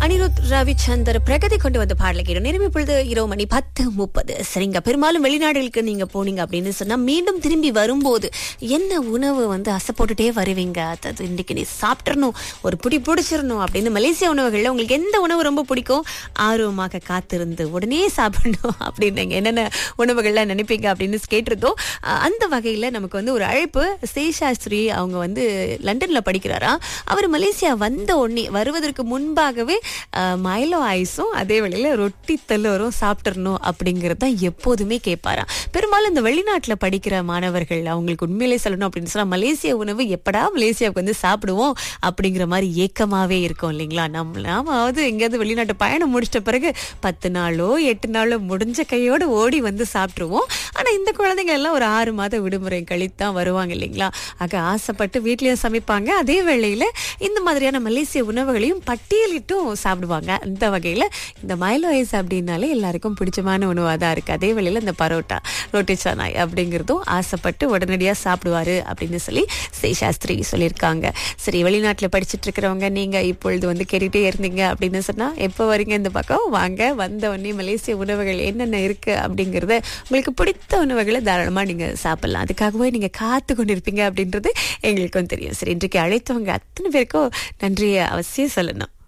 அனிருத் ரவிச்சந்தர் பிரகதி கொண்டு வந்த பாடலை கேடும் நேரம் இப்பொழுது இரவு மணி பத்து முப்பது சரிங்க பெரும்பாலும் வெளிநாடுகளுக்கு நீங்க போனீங்க அப்படின்னு சொன்னா மீண்டும் திரும்பி வரும்போது என்ன உணவு வந்து அசை போட்டுட்டே வருவீங்க அது இன்னைக்கு நீ சாப்பிட்றணும் ஒரு பிடி பிடிச்சிடணும் அப்படின்னு மலேசிய உணவுகள்ல உங்களுக்கு எந்த உணவு ரொம்ப பிடிக்கும் ஆர்வமாக காத்திருந்து உடனே சாப்பிடணும் அப்படின்னு நீங்க என்னென்ன உணவுகள்லாம் நினைப்பீங்க அப்படின்னு கேட்டிருந்தோம் அஹ் அந்த வகையில நமக்கு வந்து ஒரு அழைப்பு சேஷாஸ்திரி அவங்க வந்து லண்டன்ல படிக்கிறாரா அவர் மலேசியா வந்த உடனே வருவதற்கு முன்பாகவே அஹ், மைலோ ஐஸும் அதே வேளையில ரொட்டி தல்லோரும் சாப்பிட்டுறணும் அப்படிங்கிறது தான் எப்போதுமே கேட்பாராம் பெரும்பாலும் இந்த வெளிநாட்டுல படிக்கிற மாணவர்கள் அவங்களுக்கு உண்மையிலே சொல்லணும் அப்படின்னு சொன்னா மலேசிய உணவு எப்படா மலேசியாவுக்கு வந்து சாப்பிடுவோம் அப்படிங்கிற மாதிரி ஏக்கமாவே இருக்கும் இல்லைங்களா நம்ம நாமாவது எங்கேயாவது வெளிநாட்டு பயணம் முடிச்சிட்ட பிறகு பத்து நாளோ எட்டு நாளோ முடிஞ்ச கையோட ஓடி வந்து சாப்பிட்டுருவோம் ஆனா இந்த குழந்தைங்க எல்லாம் ஒரு ஆறு மாத விடுமுறை கழித்து தான் வருவாங்க இல்லைங்களா ஆக ஆசைப்பட்டு வீட்லயும் சமைப்பாங்க அதே வேளையில இந்த மாதிரியான மலேசிய உணவுகளையும் பட்டியலிட்டும் சாப்பிடுவாங்க அந்த வகையில இந்த மைலோ ஐஸ் அப்படின்னாலே எல்லாருக்கும் பிடிச்சமான உணவாக தான் இருக்கு அதே வேளையில இந்த பரோட்டா ரொட்டி சனாய் அப்படிங்கிறதும் ஆசைப்பட்டு உடனடியாக சாப்பிடுவாரு அப்படின்னு சொல்லி சேஷாஸ்திரி சொல்லியிருக்காங்க சரி வெளிநாட்டில் படிச்சுட்டு இருக்கிறவங்க நீங்க இப்பொழுது வந்து கேட்டுட்டே இருந்தீங்க அப்படின்னு சொன்னா எப்போ வரீங்க இந்த பக்கம் வாங்க வந்த உடனே மலேசிய உணவுகள் என்னென்ன இருக்கு அப்படிங்கறத உங்களுக்கு பிடித்த உணவுகளை தாராளமா நீங்க சாப்பிடலாம் அதுக்காகவே நீங்க காத்து கொண்டிருப்பீங்க அப்படின்றது எங்களுக்கும் தெரியும் சரி இன்றைக்கு அழைத்தவங்க அத்தனை பேருக்கும் நன்றியை அவசியம் சொல்லணும்